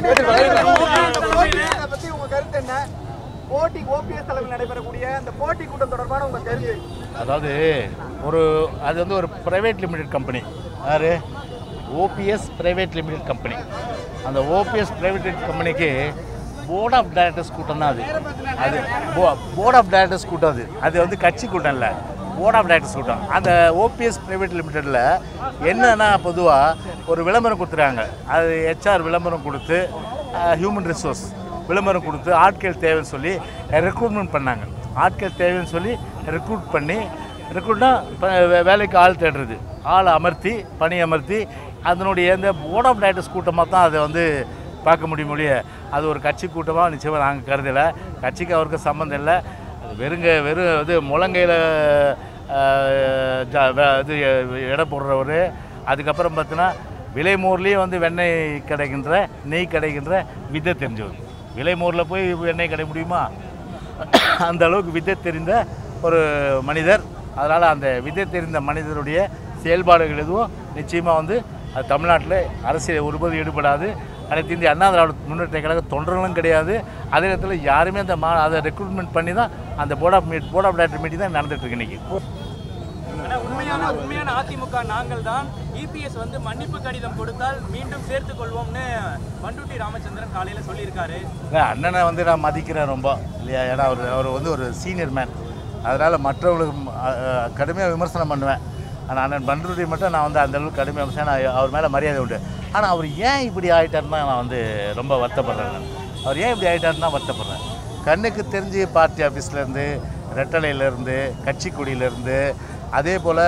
இதை பத்தி உங்க கருத்து என்ன போட்டி ஓபிஎஸ் தலைமையில் நடைபெறக்கூடிய அந்த போட்டி கூட்டம் தொடர்பான உங்க கருத்து அதாவது ஒரு அது வந்து ஒரு ப்ரைவேட் லிமிடெட் கம்பெனி யார் ஓபிஎஸ் ப்ரைவேட் லிமிடெட் கம்பெனி அந்த ஓபிஎஸ் ப்ரைவேட் கம்பெனிக்கு போர்ட் ஆஃப் டைரக்டர்ஸ் கூட்டம் தான் அது அது போர்ட் ஆஃப் டைரக்டர்ஸ் கூட்டம் அது அது வந்து கட்சி கூட்டம் இல்லை போர்ட் ஆஃப் டைரக்டர்ஸ் கூட்டம் அந்த ஓபிஎஸ் ப்ரைவேட் லிமிடெடில் என்னன்னா பொதுவாக ஒரு விளம்பரம் கொடுத்துறாங்க அது ஹெச்ஆர் விளம்பரம் கொடுத்து ஹியூமன் ரிசோர்ஸ் விளம்பரம் கொடுத்து ஆட்கள் தேவைன்னு சொல்லி ரெக்ரூட்மெண்ட் பண்ணாங்க ஆட்கள் தேவைன்னு சொல்லி ரெக்ரூட் பண்ணி ரெக்ரூட்னா இப்போ வேலைக்கு ஆள் தேடுறது ஆளை அமர்த்தி பணி அமர்த்தி அதனுடைய இந்த போர்ட் ஆஃப் டைரக்டர்ஸ் கூட்டமாக தான் அதை வந்து பார்க்க முடியும் ஒழிய அது ஒரு கட்சி கூட்டமாக நிச்சயமாக நாங்கள் கருதலை கட்சிக்கு அவருக்கு சம்மந்தம் இல்லை அது வெறுங்க வெறும் இது முழங்கையில் இது எடை போடுறவர் அதுக்கப்புறம் பார்த்தீங்கன்னா விலைமோர்லேயே வந்து வெண்ணெய் கிடைக்கின்ற நெய் கிடைக்கின்ற வித்தை தெரிஞ்சவர் விலைமோரில் போய் வெண்ணெய் கிடைக்க முடியுமா அந்த அளவுக்கு வித்தை தெரிந்த ஒரு மனிதர் அதனால் அந்த வித்தை தெரிந்த மனிதருடைய செயல்பாடுகள் எதுவும் நிச்சயமாக வந்து அது தமிழ்நாட்டில் அரசியல் ஒருபோது ஈடுபடாது அனைத்து இந்திய அண்ணா திராவிட முன்னேற்ற கழக தொண்டர்களும் கிடையாது அதே நேரத்தில் யாருமே அந்த மா அதை ரெக்ரூட்மெண்ட் பண்ணி தான் அந்த board of meet board of director meeting தான் நடந்துட்டு இருக்கு இன்னைக்கு ஆனா உண்மையான உண்மையான அதிமுக நாங்கள் தான் இபிஎஸ் வந்து மன்னிப்பு கடிதம் கொடுத்தால் மீண்டும் சேர்த்துக் கொள்வோம்னு பண்டுட்டி ராமச்சந்திரன் காலையில சொல்லியிருக்காரு இல்லை, அண்ணனை வந்து நான் மதிக்கிறேன் ரொம்ப இல்லையா ஏன்னா அவர் அவர் வந்து ஒரு சீனியர் மேன் அதனால் மற்றவங்களுக்கு கடுமையாக விமர்சனம் பண்ணுவேன் ஆனால் அண்ணன் பண்ருட்டி மட்டும் நான் வந்து அந்த அளவுக்கு கடுமையாக விமர்சனம் நான் அவர் மேலே மரியாதை உண்டு ஆனால் அவர் ஏன் இப்படி ஆகிட்டாருன்னு நான் வந்து ரொம்ப வருத்தப்படுறேன் நான். அவர் ஏன் இப்படி ஆகிட்டாருன்னு தான் வருத்தப்படுறேன் கண்ணுக்கு தெரிஞ்சு பார்ட்டி ஆஃபீஸ்லேருந்து ரெட்டலையிலேருந்து கட்சி கொடியிலேருந்து அதே போல்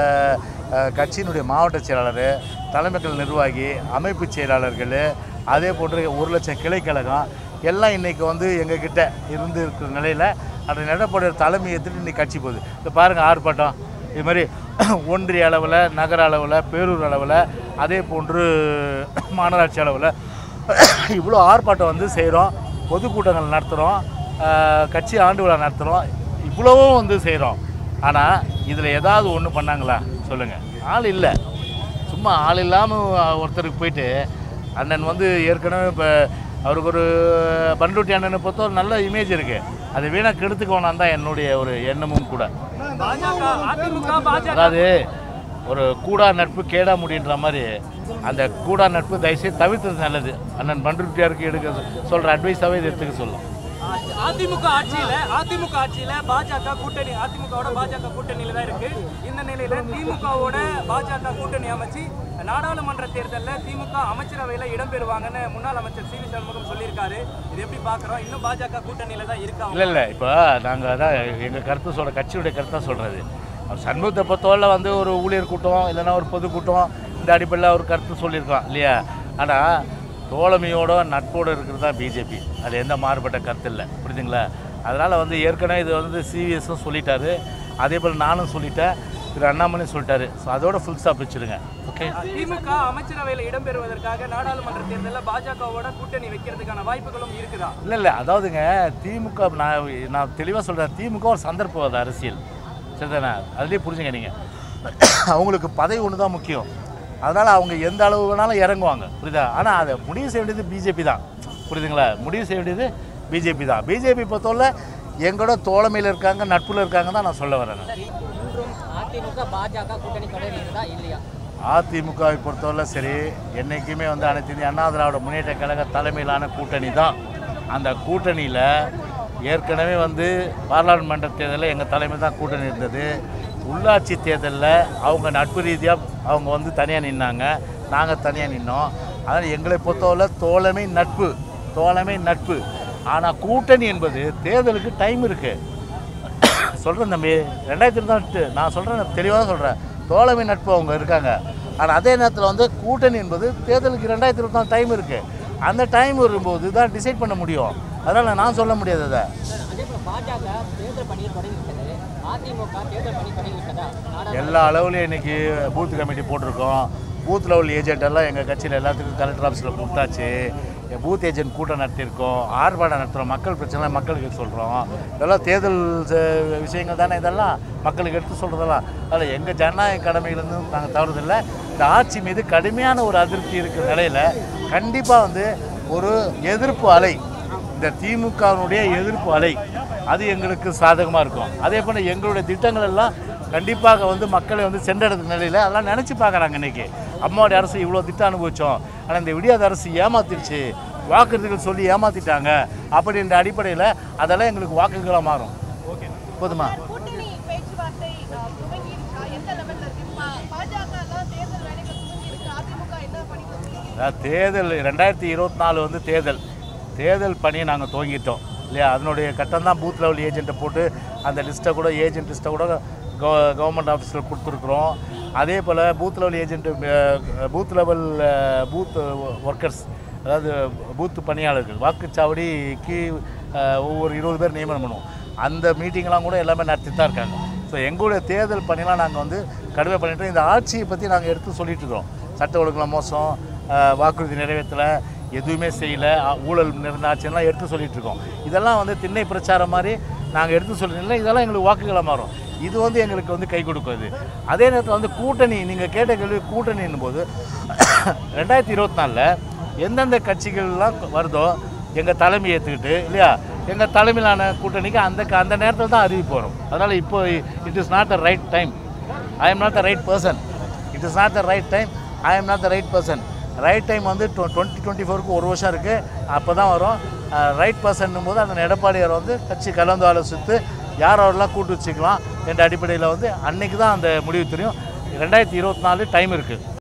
கட்சியினுடைய மாவட்ட செயலாளர் தலைமைக்கழக நிர்வாகி அமைப்பு செயலாளர்கள் அதே போன்று ஒரு லட்சம் கிளைக்கழகம் எல்லாம் இன்றைக்கி வந்து எங்ககிட்ட இருந்து இருக்கிற நிலையில் அந்த நடப்படைய தலைமை எடுத்துட்டு இன்றைக்கி கட்சி போகுது இப்போ பாருங்கள் ஆர்ப்பாட்டம் இது மாதிரி ஒன்றிய அளவில் நகர அளவில் பேரூர் அளவில் அதே போன்று மாநகராட்சி அளவில் இவ்வளோ ஆர்ப்பாட்டம் வந்து செய்கிறோம் பொதுக்கூட்டங்கள் நடத்துகிறோம் கட்சி ஆண்டு விழா நடத்துகிறோம் இவ்வளவும் வந்து செய்கிறோம் ஆனால் இதில் ஏதாவது ஒன்று பண்ணாங்களா சொல்லுங்கள் ஆள் இல்லை சும்மா ஆள் இல்லாமல் ஒருத்தருக்கு போயிட்டு அண்ணன் வந்து ஏற்கனவே இப்போ அவருக்கு ஒரு பண்ருட்டி அண்ணனை பொறுத்த ஒரு நல்ல இமேஜ் இருக்குது அதை வீணாக கெடுத்துக்கோனான் தான் என்னுடைய ஒரு எண்ணமும் கூட பாஜக அதிமுக பாஜக அதாவது ஒரு கூடா நட்பு கேடா முடின்ற மாதிரி அந்த கூடா நட்பு தயவுசெய்து தவிர்த்தது நல்லது அண்ணன் பண்ருட்டியாருக்கு எடுக்க சொல்கிற அட்வைஸாகவே இது எடுத்துக்க சொல்லலாம் அதிமுக ஆட்சியில அதிமுக ஆட்சியில பாஜக கூட்டணி அதிமுகவோட பாஜக கூட்டணியில தான் இருக்கு இந்த நிலையில திமுகவோட பாஜக கூட்டணி அமைச்சு நாடாளுமன்ற தேர்தல்ல திமுக அமைச்சரவையில இடம்பெறுவாங்கன்னு முன்னாள் அமைச்சர் சி வி சண்முகம் சொல்லியிருக்காரு இது எப்படி பாக்குறோம் இன்னும் பாஜக கூட்டணியில தான் இருக்காங்க இல்லை இல்லை இப்போ நாங்கள் அதான் எங்கள் கருத்து சொல்கிற கட்சியுடைய கருத்தாக சொல்கிறது அவர் சண்முகத்தை பொறுத்தவரை வந்து ஒரு ஊழியர் கூட்டம் இல்லைன்னா ஒரு பொதுக்கூட்டம் இந்த அடிப்படையில் ஒரு கருத்து சொல்லியிருக்கோம் இல்லையா ஆனால் தோழமையோட நட்போடு இருக்கிறது தான் பிஜேபி அது எந்த மாறுபட்ட கருத்து இல்லை புரியுதுங்களா அதனால் வந்து ஏற்கனவே இது வந்து சிவிஎஸும் சொல்லிட்டாரு அதே போல் நானும் சொல்லிட்டேன் திரு அண்ணாமலையும் சொல்லிட்டாரு ஸோ அதோட ஃபுல் ஸ்டாப் வச்சுருங்க ஓகே திமுக அமைச்சரவையில இடம்பெறுவதற்காக நாடாளுமன்ற தேர்தல்ல பாஜகவோட கூட்டணி வைக்கிறதுக்கான வாய்ப்புகளும் இருக்குதா இல்லை இல்லை அதாவதுங்க திமுக நான் நான் தெளிவாக சொல்கிறேன் திமுக ஒரு சந்தர்ப்பவாத அரசியல் சரிதானே அதுலேயே புரிஞ்சுங்க நீங்கள் அவங்களுக்கு பதவி ஒன்று தான் முக்கியம் அதனால் அவங்க எந்த அளவு வேணாலும் இறங்குவாங்க புரியுதா ஆனால் அதை முடிவு செய்ய வேண்டியது பிஜேபி தான் புரியுதுங்களா முடிவு செய்ய வேண்டியது பிஜேபி தான் பிஜேபி பொறுத்தவரை எங்களோட தோழமையில் இருக்காங்க நட்பில் இருக்காங்க தான் நான் சொல்ல வரேன் நான். இன்றும் அதிமுக பாஜக கூட்டணி தொடர்கிறதா இல்லையா அதிமுகவை பொறுத்தவரை சரி என்றைக்குமே வந்து அனைத்து இந்திய அண்ணா திராவிட முன்னேற்ற கழக தலைமையிலான கூட்டணி தான் அந்த கூட்டணியில் ஏற்கனவே வந்து பாராளுமன்ற தேர்தலில் எங்கள் தலைமை தான் கூட்டணி இருந்தது உள்ளாட்சி தேர்தலில் அவங்க நட்பு ரீதியாக அவங்க வந்து தனியாக நின்னாங்க நாங்கள் தனியாக நின்னோம் அதனால் எங்களை பொறுத்தவரை தோழமை நட்பு தோழமை நட்பு ஆனால் கூட்டணி என்பது தேர்தலுக்கு டைம் இருக்குது சொல்கிறேன் தம்பி ரெண்டாயிரத்தி இருபத்தி நான் சொல்கிறேன் தெளிவாக சொல்கிறேன் தோழமை நட்பு அவங்க இருக்காங்க ஆனால் அதே நேரத்தில் வந்து கூட்டணி என்பது தேர்தலுக்கு ரெண்டாயிரத்தி இருபத்தி நாலு டைம் இருக்குது அந்த டைம் வரும்போது தான் டிசைட் பண்ண முடியும் அதனால் நான் சொல்ல முடியாது அதை அதே போல பாஜக தேர்தல் பணியை தொடங்கிவிட்டது அதிமுக தேர்தல் பணி தொடங்கிவிட்டதா நாடாளுமன்ற எல்லா அளவுலையும் இன்றைக்கி பூத் கமிட்டி போட்டிருக்கோம் பூத் லெவல் ஏஜென்ட் எல்லாம் எங்கள் கட்சியில் எல்லாத்துக்கும் கலெக்டர் ஆஃபீஸில் கூப்பிட்டாச்சு பூத் ஏஜென்ட் கூட்டம் நடத்தியிருக்கோம் ஆர்ப்பாட்டம் நடத்துகிறோம் மக்கள் பிரச்சனை மக்களுக்கு சொல்கிறோம் இதெல்லாம் தேர்தல் ச- விஷயங்கள் தானே இதெல்லாம் மக்களுக்கு எடுத்து சொல்கிறதெல்லாம் அதில் எங்கள் ஜனநாயக கடமையிலேருந்து நாங்கள் தவறுதில்லை இந்த ஆட்சி மீது கடுமையான ஒரு அதிருப்தி இருக்கிற நிலையில் கண்டிப்பாக வந்து ஒரு எதிர்ப்பு அலை இந்த திமுகவினுடைய எதிர்ப்பு அலை அது எங்களுக்கு சாதகமாக இருக்கும் அதே போல் எங்களுடைய திட்டங்கள் எல்லாம் கண்டிப்பாக வந்து மக்களை வந்து சென்றடைந்த நிலையில் அதெல்லாம் நினச்சி பார்க்குறாங்க இன்றைக்கி அம்மாவுடைய அரசு இவ்வளோ திட்டம் அனுபவித்தோம் ஆனால் இந்த விடியாத அரசு ஏமாத்திருச்சு வாக்குறுதிகள் சொல்லி ஏமாத்திட்டாங்க அப்படின்ற அடிப்படையில் அதெல்லாம் எங்களுக்கு வாக்குகளாக மாறும் ஓகே போதுமா கூட்டணி பேச்சுவார்த்தை அஹ், துவங்கிருச்சா எந்த லெவல்ல இருக்கு பா- பாஜக தான் தேர்தல் வேலைகள் துவங்கியிருக்கு அதிமுக என்ன பண்ணிட்டு அதாவது தேர்தல் ரெண்டாயிரத்தி இருபத்தி நாலு வந்து தேர்தல் தேர்தல் பணியை நாங்கள் துவங்கிட்டோம் இல்லையா அதனுடைய கட்டம் தான் பூத் லெவல் ஏஜென்ட்டை போட்டு அந்த லிஸ்ட்டை கூட ஏஜென்ட் லிஸ்ட்டை கூட கவ கவர்மெண்ட் ஆஃபீஸில் கொடுத்துருக்குறோம் அதே போல் booth level agent booth level booth workers அதாவது பூத் பணியாளர்கள் வாக்குச்சாவடிக்கு அஹ், ஒவ்வொரு இருபது பேர் நியமனம் பண்ணுவோம் அந்த மீட்டிங்லாம் கூட எல்லாமே நடத்தி தான் இருக்காங்க ஸோ எங்களுடைய தேர்தல் பணிலாம் நாங்கள் வந்து கடுமை பண்ணிட்டோம் இந்த ஆட்சியை பற்றி நாங்கள் எடுத்து சொல்லிட்டு இருக்கிறோம் சட்ட ஒழுங்குல மோசம் அஹ், வாக்குறுதி நிறைவேற்றலை எதுவுமே செய்யலை ஊழல் நிறைந்த ஆட்சியெல்லாம் எடுத்து சொல்லிட்டு இருக்கோம் இதெல்லாம் வந்து திண்ணை பிரச்சாரம் மாதிரி நாங்கள் எடுத்து சொல்லிட்டு இதெல்லாம் எங்களுக்கு வாக்குகளாக மாறும் இது வந்து எங்களுக்கு வந்து கை கொடுக்குது அதே நேரத்தில் வந்து கூட்டணி நீங்கள் கேட்ட கேள்வி கூட்டணின்னும் போது ரெண்டாயிரத்தி இருபத்தி நாலில் எந்தெந்த கட்சிகள்லாம் வருதோ எங்கள் தலைமை ஏற்றுக்கிட்டு இல்லையா எங்கள் தலைமையிலான கூட்டணிக்கு அந்த அந்த நேரத்தில் தான் அறிவிப்பு வரும் அதனால் இப்போ it is not the right time I am not the right person it is not the right time I am not the right person right time வந்து டுவெண்ட்டி டுவெண்ட்டி ஃபோருக்கு ஒரு வருஷம் இருக்குது அப்போ தான் வரும் ரைட் பர்சன் போது அந்த எடப்பாடியார் வந்து கட்சி கலந்து ஆலோசித்து யார் அவரெல்லாம் கூட்டு வச்சுக்கலாம் என்ற அடிப்படையில் வந்து அன்னைக்கு தான் அந்த முடிவு தெரியும் ரெண்டாயிரத்தி இருபத்தி நாலு டைம் இருக்குது